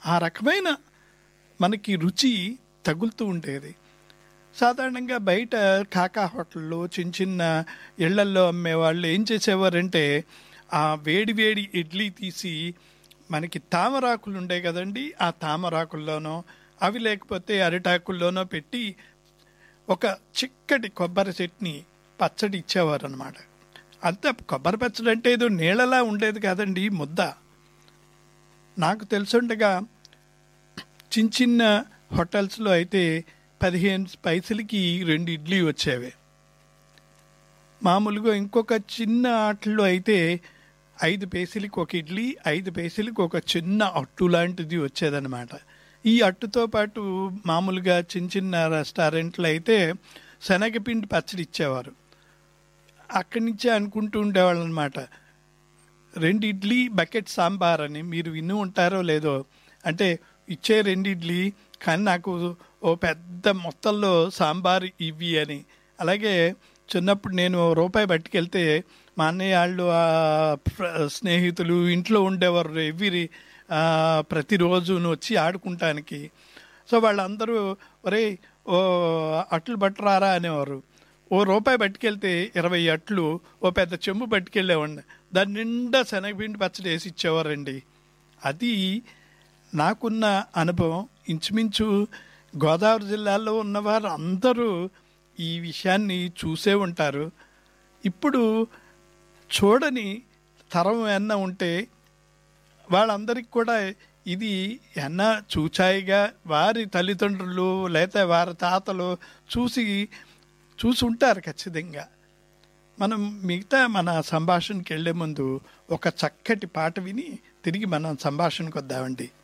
ఆ రకమైన మనకి రుచి తగులుతూ ఉండేది సాధారణంగా బయట కాకా హోటల్లో చిన్న చిన్న ఇళ్లల్లో అమ్మేవాళ్ళు ఏం చేసేవారంటే ఆ వేడి వేడి ఇడ్లీ తీసి మనకి తామరాకులు ఉండే కదండి ఆ తామరాకుల్లోనో అవి లేకపోతే అరిటాకుల్లోనో పెట్టి ఒక చిక్కటి కొబ్బరి చెట్ని పచ్చడి ఇచ్చేవారు అనమాట అంత కొబ్బరి పచ్చడి అంటే ఏదో నీళ్ళలా ఉండేది కాదండి ముద్ద నాకు తెలుసుండగా చిన్న చిన్న హోటల్స్లో అయితే పదిహేను పైసలకి రెండు ఇడ్లీ వచ్చేవి మామూలుగా ఇంకొక చిన్న ఆటల్లో అయితే ఐదు పైసలకి ఒక ఇడ్లీ ఐదు పైసలకి ఒక చిన్న అట్టు లాంటిది వచ్చేదన్నమాట ఈ అట్టుతో పాటు మామూలుగా చిన్న చిన్న రెస్టారెంట్లు అయితే శనగపిండి పచ్చడి ఇచ్చేవారు అక్కడి నుంచే అనుకుంటూ ఉండేవాళ్ళు అనమాట రెండు ఇడ్లీ బకెట్ సాంబార్ అని మీరు విని ఉంటారో లేదో అంటే ఇచ్చే రెండు ఇడ్లీ కానీ నాకు ఓ పెద్ద మొత్తంలో సాంబార్ ఇవి అని అలాగే చిన్నప్పుడు నేను ఓ రూపాయి పట్టుకెళ్తే మా అన్నయ్య వాళ్ళు ఆ ప్ర- స్నేహితులు ఇంట్లో ఉండేవారు ఎవ్రీ ప్రతిరోజును వచ్చి ఆడుకుంటానికి సో వాళ్ళందరూ ఒరే ఓ అట్లు పట్టరారా అనేవారు ఓ రూపాయి పట్టుకెళ్తే ఇరవై అట్లు ఓ పెద్ద చెంబు పట్టుకెళ్ళేవాడిని దాని నిండా శనగపిండి పచ్చడి వేసి ఇచ్చేవారండి అది నాకున్న అనుభవం ఇంచుమించు గోదావరి జిల్లాలో ఉన్నవారు అందరూ ఈ విషయాన్ని చూసే ఉంటారు ఇప్పుడు చూడని తరం ఏమన్నా ఉంటే వాళ్ళందరికీ కూడా ఇది ఎన్న చూచాయిగా వారి తల్లిదండ్రులు లేకపోతే వారి తాతలు చూసి చూసి ఉంటారు ఖచ్చితంగా మనం మిగతా మన సంభాషణకి వెళ్ళే ముందు ఒక చక్కటి పాట విని తిరిగి మనం సంభాషణకు వద్దామండి